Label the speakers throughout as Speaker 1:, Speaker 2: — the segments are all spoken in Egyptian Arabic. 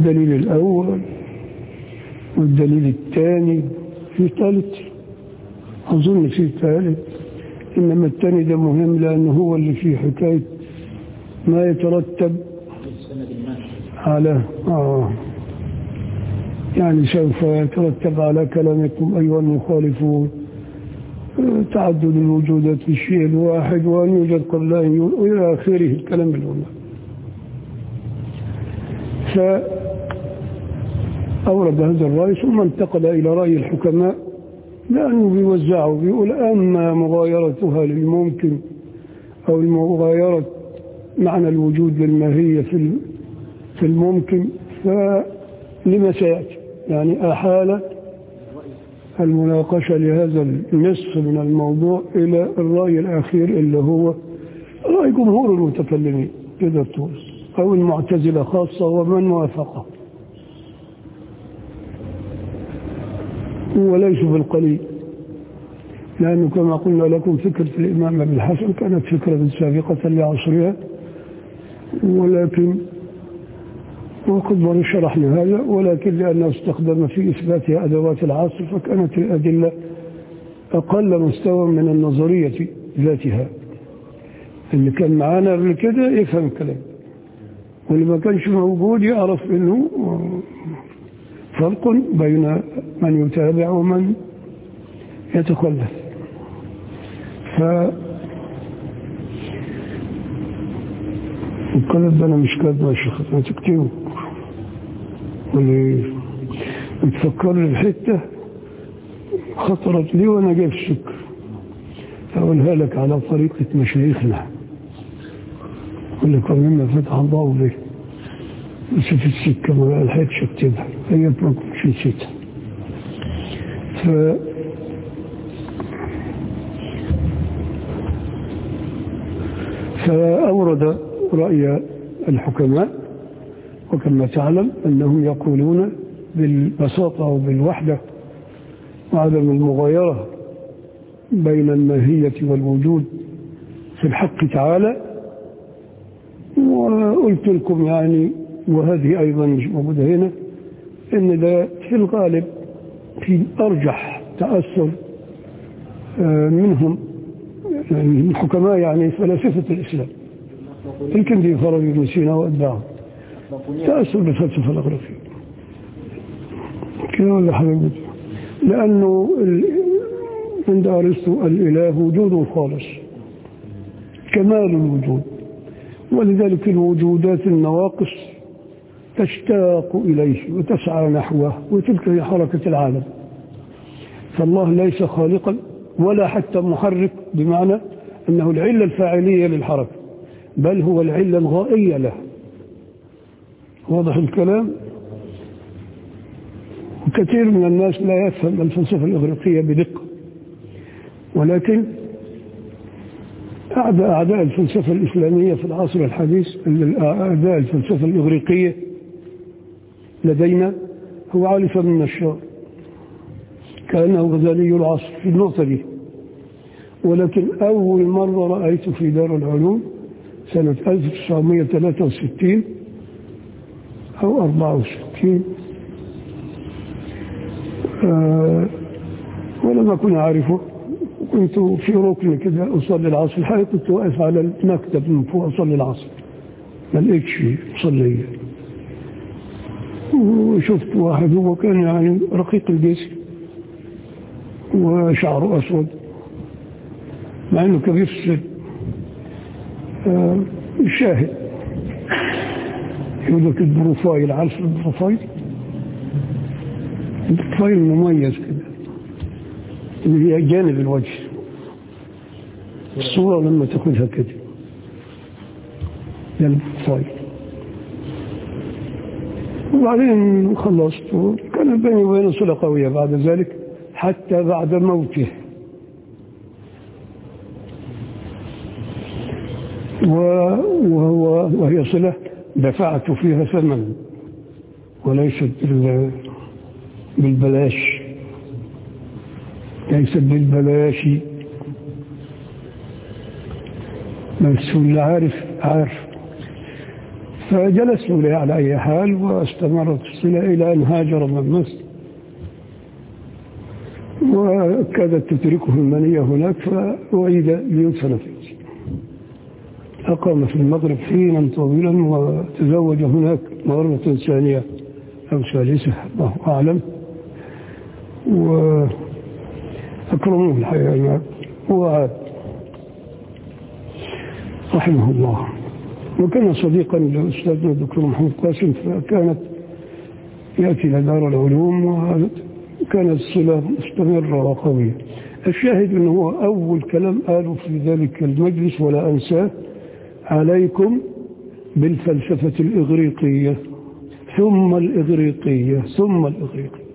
Speaker 1: الدليل الأول والدليل الثاني في ثالث أظن في ثالث إنما الثاني ده مهم لأنه هو اللي فيه حكاية ما يترتب على آه يعني سوف يترتب على كلامكم أيها المخالفون تعدد الوجودات في الشيء الواحد وأن يوجد قبل أن يوجد إلى آخره الكلام الأولى فأورد هذا الرأي ثم انتقل إلى رأي الحكماء لأنه بيوزعه بيقول أما مغايرتها للممكن أو المغايرة معنى الوجود للماهية في في الممكن فلما سيأتي يعني أحال المناقشة لهذا النصف من الموضوع إلى الرأي الأخير اللي هو رأي جمهور المتكلمين كده تقول أو المعتزلة خاصة ومن وافقه وليسوا بالقليل لأنه كما قلنا لكم فكرة الإمام أبي الحسن كانت فكرة سابقة لعصرها ولكن وقد مر شرحنا هذا ولكن لأنه استخدم في إثباتها أدوات العصر فكانت الأدلة أقل مستوى من النظرية ذاتها اللي كان معانا قبل كده يفهم الكلام واللي ما كانش موجود يعرف انه فرق بين من يتابع ومن يتخلف ف الكلام ده انا مش كاتبه يا شيخ انا تكتبه واللي تفكر لي الحته خطرت لي وانا جاي في السكر اقولها لك على طريقه مشايخنا يقول لك مما فتح الله به بس في السكه ما لحقتش اكتبها هي ما كنتش نسيتها ف فأورد رأي الحكماء وكما تعلم أنهم يقولون بالبساطة وبالوحدة وعدم المغايرة بين الماهية والوجود في الحق تعالى وقلت لكم يعني وهذه أيضا مش موجودة هنا إن ده في الغالب في أرجح تأثر منهم يعني الحكماء يعني فلاسفة الإسلام يمكن دي فرج ابن سينا وأتباعه تأثر بالفلسفة الأغريقية كده ولا حبيبي لأنه عند أرسطو الإله وجود خالص كمال الوجود ولذلك الوجودات النواقص تشتاق إليه وتسعى نحوه وتلك هي حركة العالم فالله ليس خالقا ولا حتى محرك بمعنى أنه العلة الفاعلية للحركة بل هو العلة الغائية له واضح الكلام وكثير من الناس لا يفهم الفلسفة الإغريقية بدقة ولكن أعداء أعداء الفلسفة الإسلامية في العصر الحديث أعداء الفلسفة الإغريقية لدينا هو عالف من الشر كأنه غزالي العصر في النقطة دي ولكن أول مرة رأيت في دار العلوم سنة 1963 أو 64 أه ولم أكن أعرفه كنت في ركن كده أصلي العصر الحقيقة كنت واقف على المكتب من فوق أصلي العصر ما لقيتش مصلية وشفت واحد هو كان يعني رقيق الجسم وشعره أسود مع أنه كبير في السن آه الشاهد يقول لك البروفايل عارف البروفايل البروفايل مميز كده اللي هي جانب الوجه الصورة لما تاخدها كده ده البروفايل وبعدين خلصت كان بيني وبينه صلة قوية بعد ذلك حتى بعد موته وهو وهي صلة دفعت فيها ثمن وليست بالبلاش ليست بالبلاش بس اللي عارف عارف فجلست إليه على أي حال واستمرت الصلة إلى أن هاجر من مصر وكادت تتركه المنية هناك فأعيد ليدفن في أقام في المغرب حينا طويلا وتزوج هناك مرة ثانية أو ثالثة الله أعلم وأكرموه الحقيقة وعاد رحمه الله وكان صديقا لأستاذنا الدكتور محمد قاسم فكانت يأتي إلى دار العلوم وكانت الصلة مستمرة وقوية الشاهد أنه هو أول كلام قاله في ذلك المجلس ولا أنساه عليكم بالفلسفة الإغريقية ثم الإغريقية ثم الإغريقية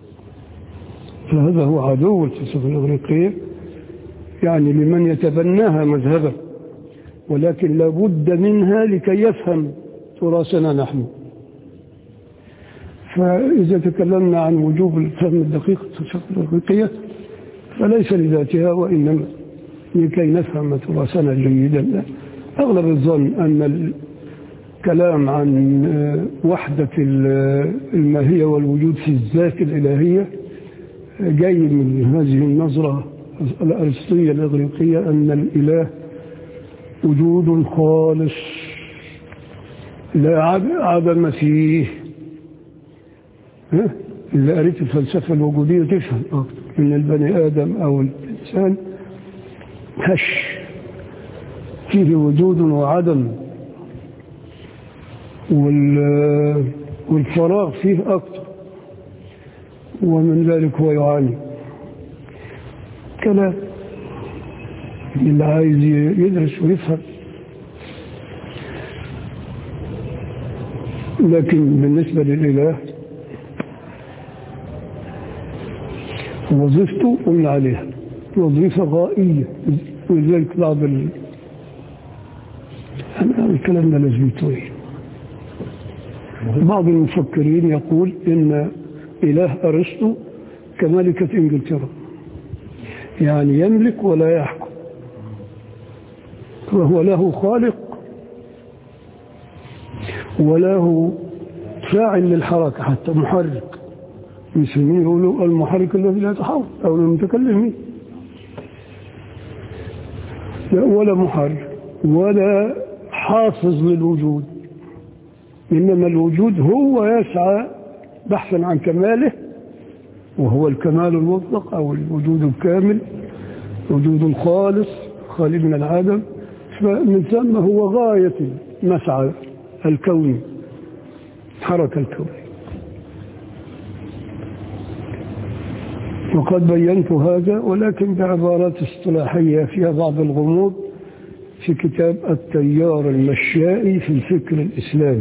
Speaker 1: فهذا هو عدو الفلسفة الإغريقية يعني لمن يتبناها مذهبا ولكن لابد منها لكي يفهم تراثنا نحن فإذا تكلمنا عن وجوب الفهم الدقيق الفلسفة الإغريقية فليس لذاتها وإنما لكي نفهم تراثنا جيدا أغلب الظن أن الكلام عن وحدة الماهية والوجود في الذات الإلهية جاي من هذه النظرة الأرسطية الإغريقية أن الإله وجود خالص لا عدم فيه إذا قريت الفلسفة الوجودية تفهم أكثر من البني آدم أو الإنسان هش فيه وجود وعدم والفراغ فيه أكثر ومن ذلك هو يعاني كلام اللي عايز يدرس ويفهم لكن بالنسبة للإله وظيفته قلنا عليها وظيفة غائية ولذلك بعض ال... الكلام ده لازمته ايه بعض المفكرين يقول ان اله ارسطو كملكة انجلترا يعني يملك ولا يحكم وهو له خالق وله فاعل للحركة حتى محرك المسلمين يقولوا المحرك الذي لا يتحرك أو المتكلمين لا ولا محرك ولا حافظ للوجود إنما الوجود هو يسعى بحثا عن كماله وهو الكمال المطلق أو الوجود الكامل وجود خالص خالي من العدم فمن ثم هو غاية مسعى الكون حركة الكون وقد بينت هذا ولكن بعبارات اصطلاحية فيها بعض الغموض في كتاب التيار المشائي في الفكر الإسلامي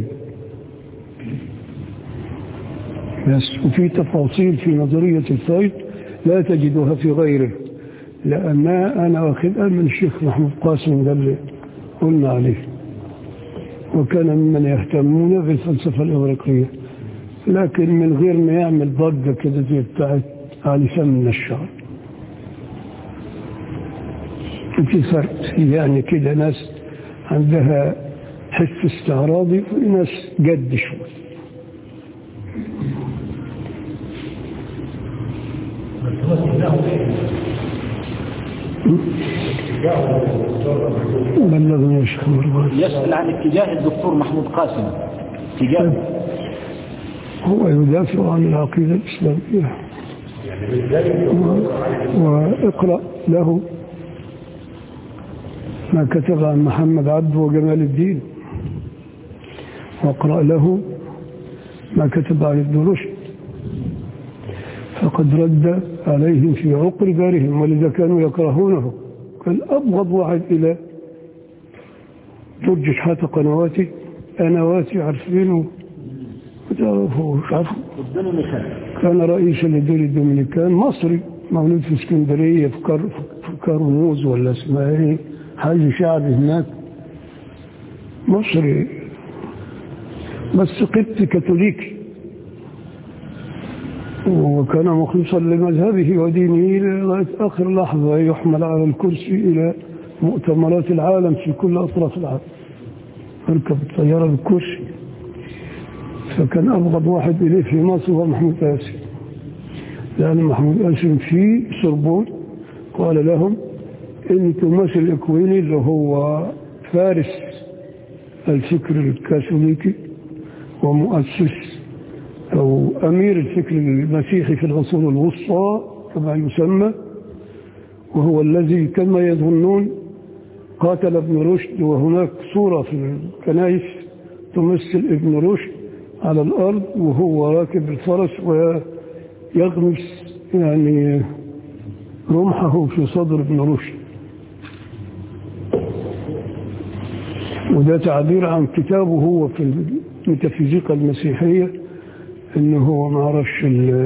Speaker 1: بس وفي تفاصيل في نظرية الفيض لا تجدها في غيره لأنها أنا واخدها من الشيخ محمود قاسم ده اللي قلنا عليه وكان ممن يهتمون بالفلسفة الإغريقية لكن من غير ما يعمل ضجة كده زي بتاعت علي من الشعر في فرق يعني كده ناس عندها حس استعراضي وناس جد شوي بلغني يا شيخ مروان
Speaker 2: يسأل عن اتجاه الدكتور محمود قاسم اتجاه
Speaker 1: هو يدافع عن العقيدة الإسلامية واقرأ له ما كتب عن محمد عبد وجمال الدين واقرأ له ما كتب عن ابن رشد فقد رد عليهم في عقر دارهم ولذا كانوا يكرهونه كان أبغض واحد إلى ترجح حتى قنواتي أنواتي عارفينه وتعرفوا مش عارفوا كان رئيسا لدول الدومينيكان مصري مولود في اسكندرية في, كار في كارموز ولا اسمها ايه حاجة شعبي هناك مصري بس قبط كاثوليكي وكان مخلصا لمذهبه ودينه لغاية آخر لحظة يحمل على الكرسي إلى مؤتمرات العالم في كل أطراف العالم اركب الطيارة بالكرسي فكان أبغض واحد إليه في مصر هو محمود قاسم لأن محمود قاسم في سربون قال لهم إن توماس الإكويني اللي هو فارس الفكر الكاثوليكي ومؤسس أو أمير الفكر المسيحي في العصور الوسطى كما يسمى وهو الذي كما يظنون قاتل ابن رشد وهناك صورة في الكنائس تمثل ابن رشد على الأرض وهو راكب الفرس ويغمس يعني رمحه في صدر ابن رشد وده تعبير عن كتابه هو في الميتافيزيقا المسيحية انه هو ما عرفش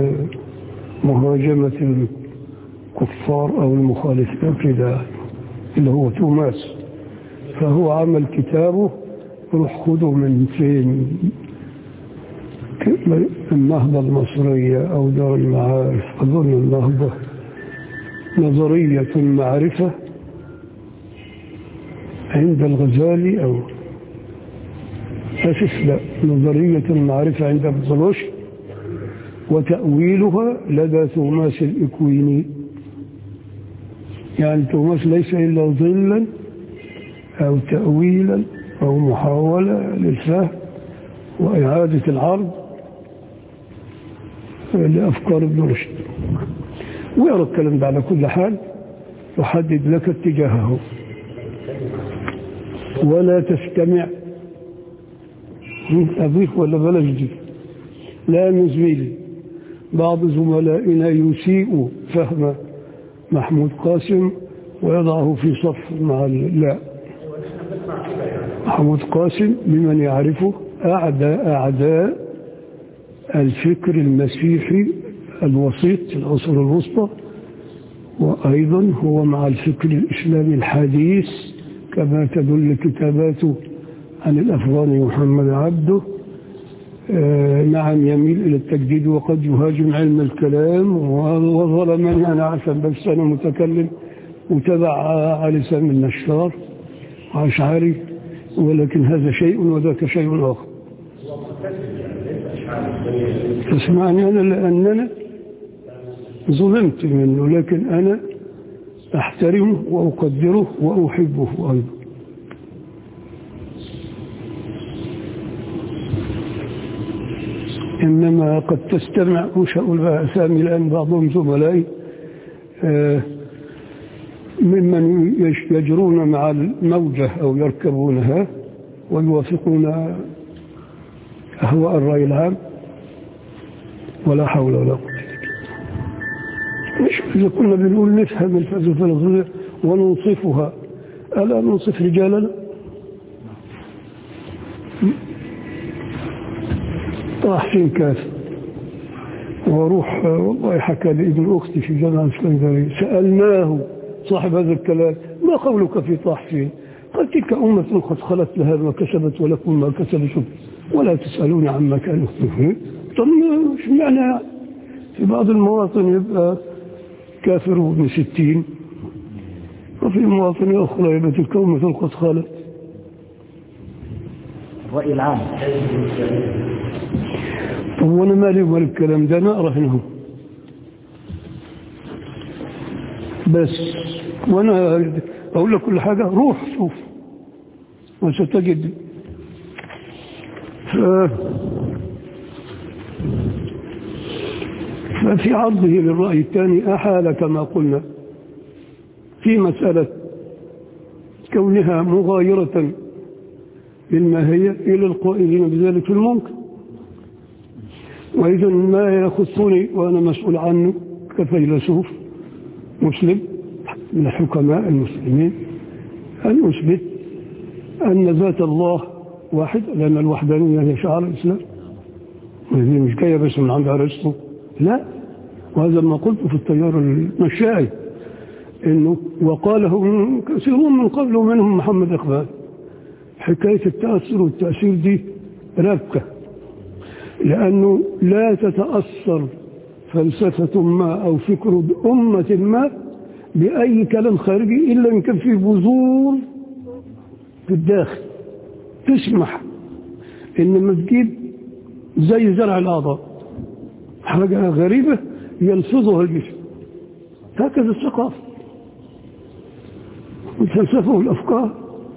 Speaker 1: مهاجمة الكفار او المخالفين كده اللي هو توماس فهو عمل كتابه روح خده من فين النهضة المصرية أو دار المعارف أظن النهضة نظرية المعرفة عند الغزالي أو أسف لا نظرية المعرفة عند بطلوش وتأويلها لدى توماس الإكويني يعني توماس ليس إلا ظلا أو تأويلا أو محاولة للفهم وإعادة العرض لأفكار ابن رشد ويرى الكلام ده على كل حال يحدد لك اتجاهه ولا تستمع أضيف ولا بلاش دي لا نزميلي بعض زملائنا يسيء فهم محمود قاسم ويضعه في صف مع لا محمود قاسم بمن يعرفه أعداء أعداء الفكر المسيحي الوسيط في العصر الوسطى وأيضا هو مع الفكر الإسلامي الحديث كما تدل كتاباته عن الأفغاني محمد عبده آه نعم يميل إلى التجديد وقد يهاجم علم الكلام وظلمني أنا عشان بس أنا متكلم وتبع علي سامي النشار وأشعري ولكن هذا شيء وذاك شيء آخر تسمعني أنا لأننا ظلمت منه لكن أنا أحترمه وأقدره وأحبه أيضا إنما قد تستمع مش هقول بقى أسامي الآن بعضهم زملائي آه ممن يجرون مع الموجة أو يركبونها ويوافقون أهواء الرأي العام ولا حول ولا قوة مش إذا كنا بنقول نفهم الفلسفة الغربية وننصفها ألا ننصف رجالنا طه حسين كاس واروح والله حكى لي ابن اختي في جامعه الاسكندريه سالناه صاحب هذا الكلام ما قولك في طه حسين؟ قال تلك امه قد خلت لها ما كسبت ولكم ما كسبتم ولا تسالون عما كانوا يخطئون طب مش معنى في بعض المواطن يبقى كافر ابن ستين وفي مواطن أخرى يبقى تلك أمة قد خالت
Speaker 2: الرأي العام
Speaker 1: طب وانا مالي ومال الكلام ده انا اعرف بس وانا اقول لك كل حاجة روح شوف وستجد ف... ففي عرضه للرأي الثاني أحال كما قلنا في مسألة كونها مغايرة للماهية إلى القائلين بذلك في الممكن وإذا ما يخصني وأنا مسؤول عنه كفيلسوف مسلم من الحكماء المسلمين أن أثبت أن ذات الله واحد لأن الوحدانية هي شعار الإسلام وهذه مش جاية بس من عند أرسطو لا وهذا ما قلت في التيار المشاعي إنه وقاله كثيرون من قبله منهم محمد إقبال حكاية التأثر والتأثير دي ربكة لأنه لا تتأثر فلسفة ما أو فكر أمة ما بأي كلام خارجي إلا إن كان فيه بذور في الداخل تسمح إنما تجيب زي زرع الأعضاء حاجة غريبة يلفظها الجسم هكذا الثقافة والفلسفة والأفكار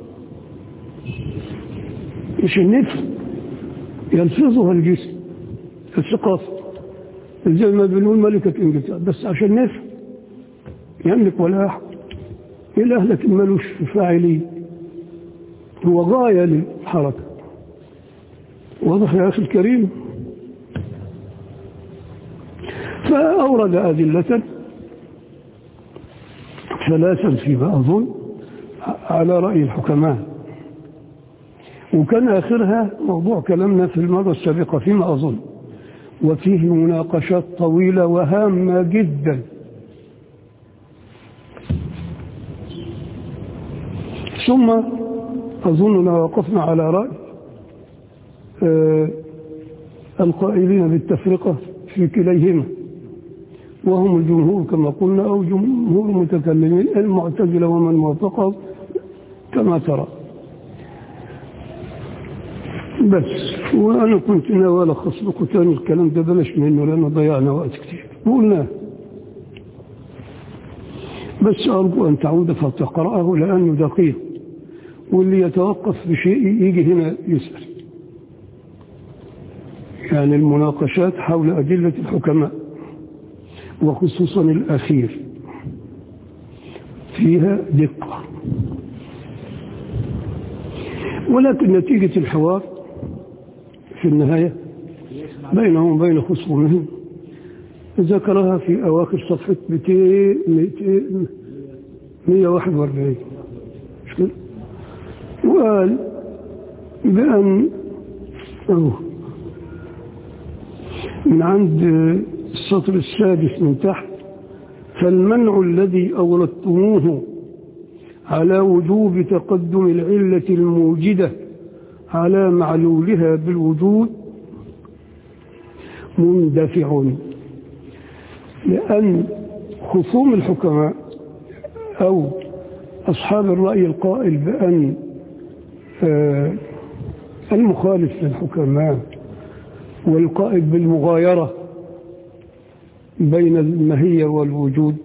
Speaker 1: مش النفس يلفظها الجسم الثقافة زي ما بنقول ملكة انجلترا بس عشان نفهم يملك ولا أحد إله لكن ملوش فاعلين هو غاية للحركة واضح يا أخي الكريم فأورد أدلة ثلاثا فيما أظن على رأي الحكماء وكان آخرها موضوع كلامنا في المرة السابقة فيما أظن وفيه مناقشات طويلة وهامة جدا ثم أظننا وقفنا على رأي آه القائلين بالتفرقة في كليهما وهم الجمهور كما قلنا أو جمهور المتكلمين المعتزلة ومن وافقه كما ترى بس وأنا كنت ناوي ألخص لكم تاني الكلام ده بلاش منه لأنه ضيعنا وقت كتير قلنا بس أرجو أن تعود فتقرأه لأنه دقيق واللي يتوقف بشيء يجي هنا يسأل يعني المناقشات حول أدلة الحكماء وخصوصا الأخير فيها دقة ولكن نتيجة الحوار في النهاية بينهم وبين خصومهم ذكرها في أواخر صفحة 200 141 مش كده؟ وقال بأن أوه من عند السطر السادس من تحت فالمنع الذي أوردتموه على وجوب تقدم العلة الموجدة على معلولها بالوجود مندفع لأن خصوم الحكماء أو أصحاب الرأي القائل بأن المخالف للحكماء والقائل بالمغايرة بين المهية والوجود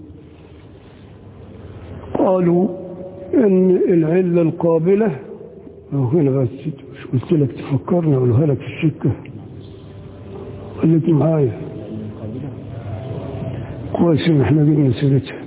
Speaker 1: قالوا ان العلة القابلة أو هنا بس مش قلت لك تفكرنا أقولها لك في السكة خليك معايا كويس ان احنا جبنا سيرتها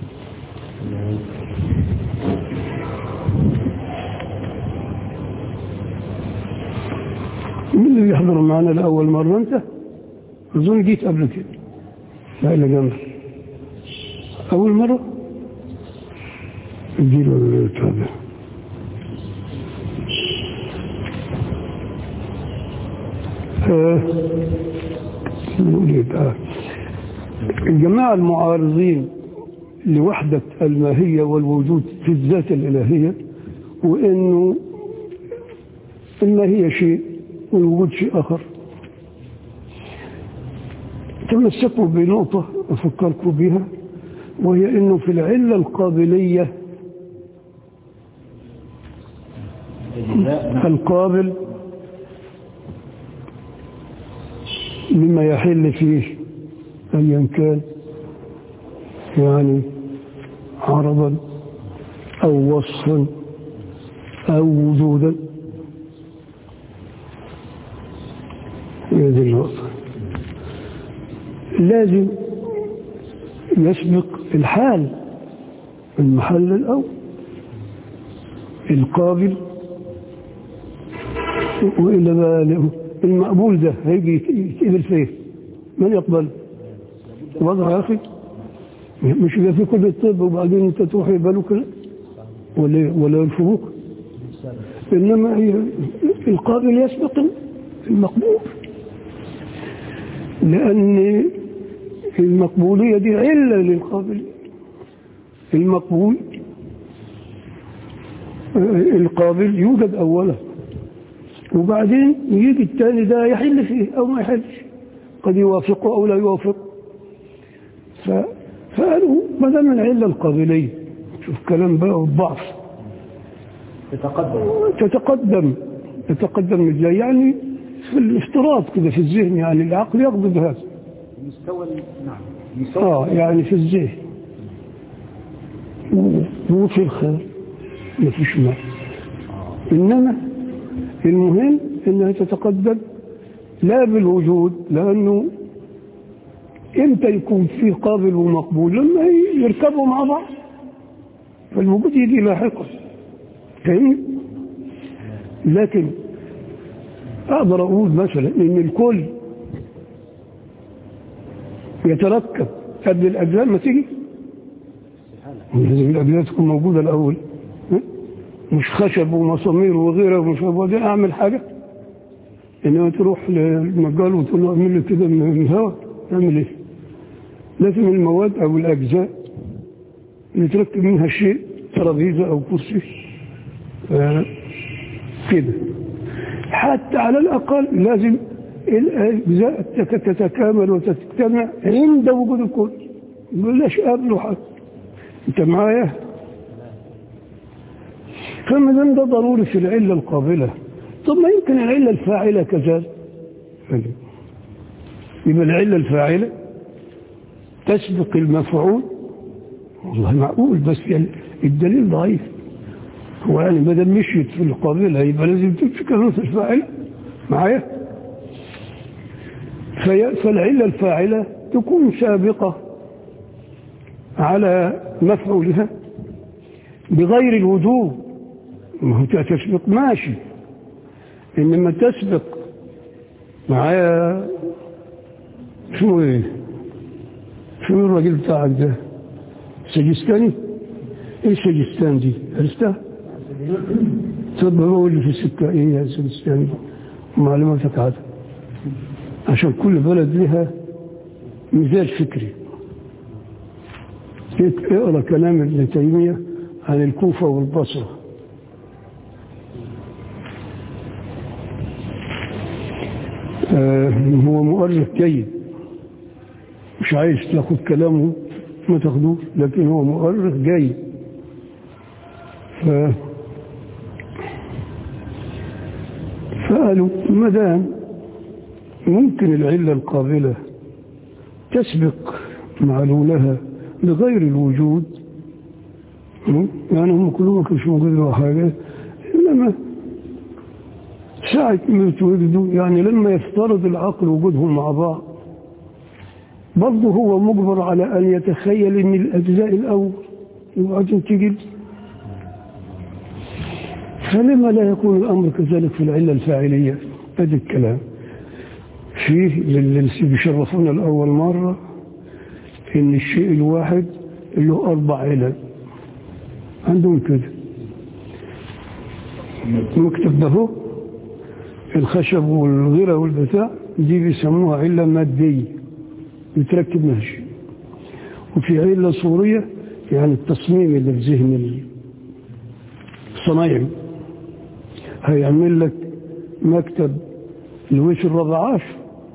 Speaker 1: مين اللي بيحضر معنا لأول مرة أنت؟ أظن جيت قبل كده لا إلا جنب أول مرة الجيل ولا التابع الجماعة المعارضين لوحدة الماهية والوجود في الذات الإلهية وإنه الماهية شيء والوجود شيء آخر تمسكوا بنقطة أفكركم بها وهي أنه في العلة القابلية القابل لما يحل فيه أيا كان يعني عرضا أو وصفا أو وجودا هذه النقطة لازم يسبق الحال المحل الأول القابل وإلا بقى المقبول ده هيجي يتقبل فيه من يقبل وضع يا أخي مش يبقى في كل الطب وبعدين انت تروح يقبلوا كده ولا ولا ينفوك انما هي القابل يسبق المقبول لأن المقبولية دي علة للقابل المقبول القابل يوجد أولا وبعدين يجي الثاني ده يحل فيه أو ما يحلش قد يوافقه أو لا يوافقه ف... فقالوا ما دام العلة القابلية شوف كلام بقى والضعف
Speaker 2: تتقدم
Speaker 1: تتقدم تتقدم ازاي يعني في الافتراض كده في الذهن يعني العقل يقبض هذا
Speaker 2: مستوى ال- نعم مستوى
Speaker 1: اه يعني في الذهن و- وفي الخير ما فيش مال انما المهم انها تتقدم لا بالوجود لانه امتى يكون في قابل ومقبول لما يركبوا مع بعض فالوجود يجي لاحقا فاهمني لكن اقدر اقول مثلا ان الكل يتركب قبل الاجزاء ما تيجي لازم الاجزاء تكون موجوده الاول ها؟ مش خشب ومسامير وغيره ومش وبعدين اعمل حاجه انما تروح للمجال وتقول له اعمل لي كده من الهواء اعمل ايه؟ لازم المواد او الاجزاء يتركب منها شيء ترابيزه او كرسي آه، كده حتى على الأقل لازم الأجزاء تت- تتكامل وتجتمع عند وجود الكل بلاش قبله حد انت معايا فما دام ده ضروري في العلة القابلة طب ما يمكن العلة الفاعلة كذلك يبقى العلة الفاعلة تسبق المفعول والله معقول بس يعني الدليل ضعيف هو يعني ما دام مشيت في القابلة يبقى لازم تمشي كمان في الفاعلة معايا في فالعلة الفاعلة تكون سابقة على مفعولها بغير الوجوب ما هو تسبق ماشي إنما تسبق معايا شو ايه شو الراجل بتاعك ده سجستاني ايه سجستان دي عرفتها طب هو اللي في السكة ايه يا سجستان معلوماتك هذا عشان كل بلد لها مزاج فكري اقرا كلام ابن تيمية عن الكوفة والبصرة آه هو مؤرخ جيد مش عايز تاخد كلامه ما تاخدوش لكن هو مؤرخ جيد ف فقالوا ما دام ممكن العلة القابلة تسبق معلولها لغير الوجود يعني هم كلهم ما كانش موجودين ولا حاجة إنما ساعة ما يتولدوا يعني لما يفترض العقل وجودهم مع بعض برضه هو مجبر على أن يتخيل أن الأجزاء الأول وبعدين تجد فلما لا يكون الأمر كذلك في العلة الفاعلية هذا الكلام فيه للي بيشرفونا الأول مرة إن الشيء الواحد له أربع علل عندهم كده مكتب ده الخشب والغيرة والبتاع دي بيسموها علة مادية يتركب ماشي وفي علة صورية يعني التصميم اللي في ذهن الصنايعي هيعمل لك مكتب لويش الرابع عشر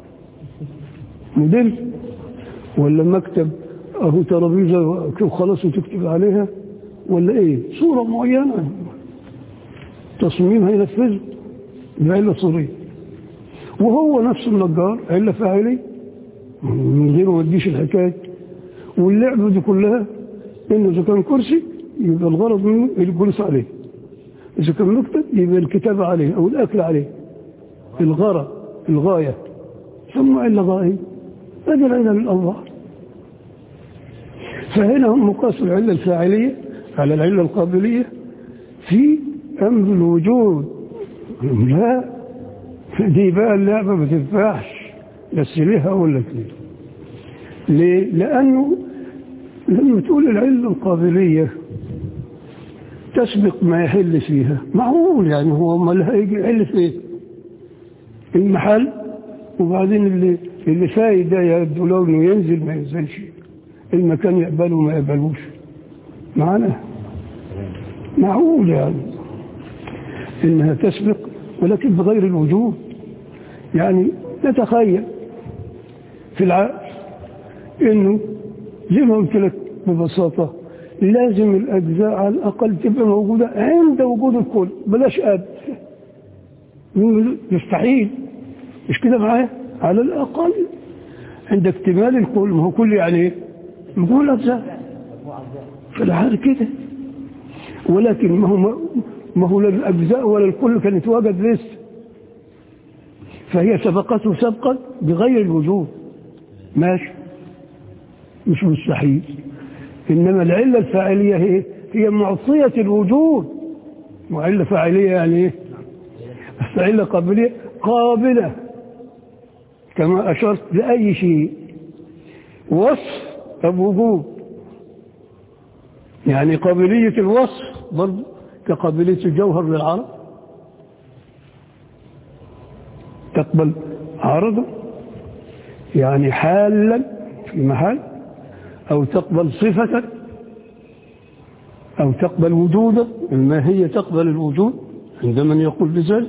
Speaker 1: موديل ولا مكتب اهو ترابيزه وخلاص وتكتب عليها ولا ايه صوره معينه تصميم هينفذه بعله صوريه وهو نفس النجار عله فاعليه من غير ما تجيش الحكايه واللعبه دي كلها انه اذا كان كرسي يبقى الغرض منه الجلوس عليه إذا كان مكتب يبقى الكتابة عليه أو الأكل عليه الغرض الغاية ثم إلا غاية هذا العلة من الله فهنا هم مقاسوا العلة الفاعلية على العلة القابلية في أمر الوجود لا دي بقى اللعبة ما تنفعش بس ليه أقول لك ليه ليه؟ لأنه لما تقول العلة القابلية تسبق ما يحل فيها معقول يعني هو ما لها يجي يحل في ايه المحل وبعدين اللي اللي فايد ده يبدو له انه ينزل ما ينزلش المكان يقبله ما يقبلوش معنا معقول يعني انها تسبق ولكن بغير الوجود يعني نتخيل في العقل انه زي ما قلت لك ببساطه لازم الأجزاء على الأقل تبقى موجودة عند وجود الكل بلاش أب يستحيل مش كده معايا على الأقل عند اكتمال الكل ما هو كل يعني ايه؟ نقول أجزاء فالحال كده ولكن ما هو ما هو لا الأجزاء ولا الكل كان يتواجد لسه فهي سبقته سبقا بغير الوجود ماشي مش مستحيل إنما العلة الفاعلية هي هي معصية الوجود وعلة فاعلية يعني ايه علة قابلية قابلة كما أشرت لأي شيء وصف أو وجود يعني قابلية الوصف برضه كقابلية الجوهر للعرض تقبل عرضا يعني حالا في محل أو تقبل صفة أو تقبل وجودا الماهية تقبل الوجود عند من يقول بذلك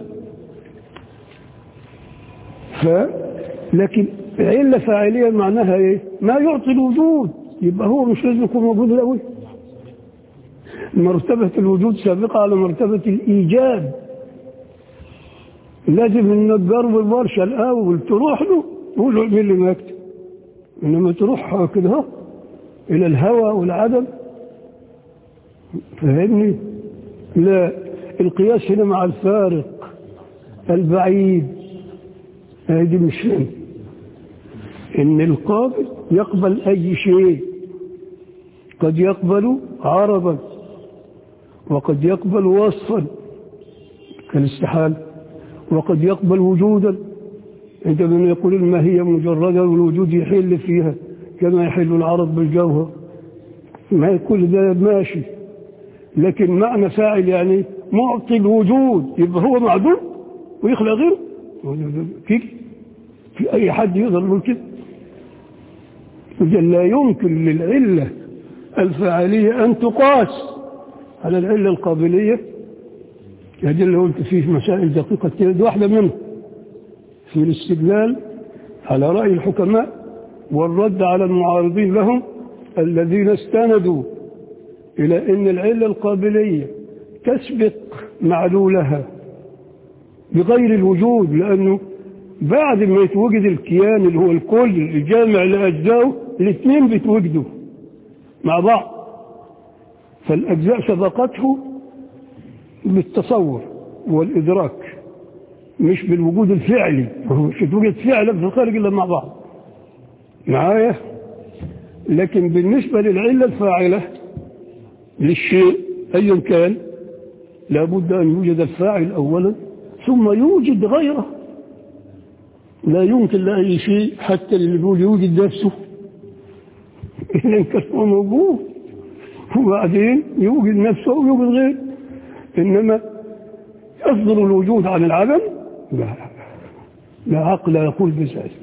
Speaker 1: ف لكن علة فاعلية معناها ايه ما يعطي الوجود يبقى هو مش لازم يكون موجود الأول مرتبة الوجود سابقة على مرتبة الإيجاد لازم النجار بالورشة الأول تروح له هو له مين اللي ما يكتب إنما تروح كده إلى الهوى والعدم فهمني لا القياس هنا مع الفارق البعيد هذه مش فهم إن القابل يقبل أي شيء قد يقبل عرضا وقد يقبل وصفا كالاستحال وقد يقبل وجودا عندما يقول الماهية مجردة والوجود يحل فيها كما يحل العرض بالجوهر ما كل ده ماشي لكن معنى فاعل يعني معطي الوجود يبقى هو معدوم ويخلق غيره كده في أي حد يقدر يقول كده إذن لا يمكن للعلة الفاعلية أن تقاس على العلة القابلية هذه اللي قلت فيه مسائل دقيقة كده دي واحدة منهم في الاستدلال على رأي الحكماء والرد على المعارضين لهم الذين استندوا إلى أن العلة القابلية تسبق معلولها بغير الوجود لأنه بعد ما يتوجد الكيان اللي هو الكل الجامع لأجزائه الاثنين بيتوجدوا مع بعض فالأجزاء سبقته بالتصور والإدراك مش بالوجود الفعلي مش توجد فعلا في الخارج إلا مع بعض معايا لكن بالنسبة للعلة الفاعلة للشيء أيا كان لابد أن يوجد الفاعل أولا ثم يوجد غيره لا يمكن لأي شيء حتى اللي بيقول يوجد نفسه إلا كان هو موجود وبعدين يوجد نفسه ويوجد غيره إنما يصدر الوجود عن العدم لا لا عقل يقول بذلك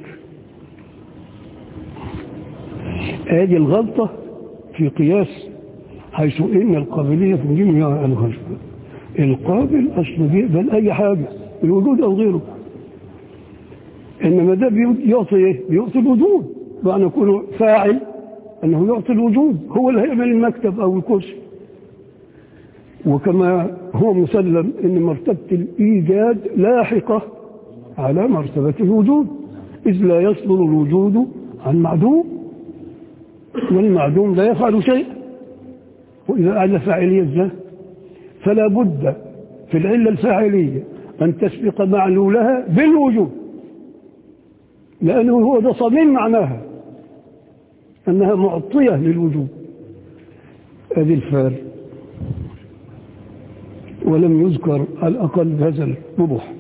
Speaker 1: هذه الغلطة في قياس حيث إن القابلية في جميع الغرب القابل أصلا بيقبل أي حاجة الوجود أو غيره إنما ده بيعطي إيه؟ بيعطي الوجود بأن يكون فاعل أنه يعطي الوجود هو اللي هيعمل المكتب أو الكرسي وكما هو مسلم أن مرتبة الإيجاد لاحقة على مرتبة الوجود إذ لا يصدر الوجود عن معدوم والمعدوم لا يفعل شيئا وإذا أعلى فاعلية ذا فلا بد في العلة الفاعلية أن تسبق معلولها بالوجود لأنه هو ده صميم معناها أنها معطية للوجود هذه الفارق ولم يذكر على الأقل بهذا الوضوح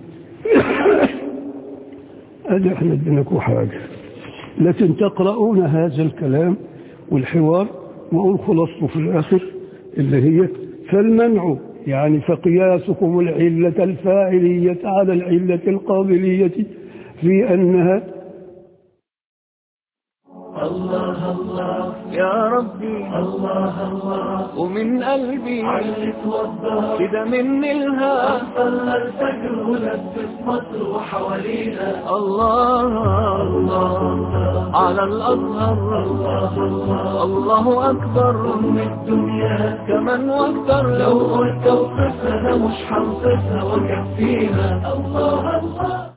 Speaker 1: هذا احنا اديناكم حاجة لكن تقرؤون هذا الكلام والحوار وأقول خلاصته في الآخر اللي هي فالمنع يعني فقياسكم العلة الفاعلية على العلة القابلية في أنها
Speaker 3: الله الله يا ربي الله الله ومن قلبي علت وضح كده مني الها صلى الفجر ولبس مصر وحوالينا الله الله على الأزهر الله الله الله أكبر أم الدنيا كمن واكثر لو قلت وصفها مش حنصفها وكفيها الله الله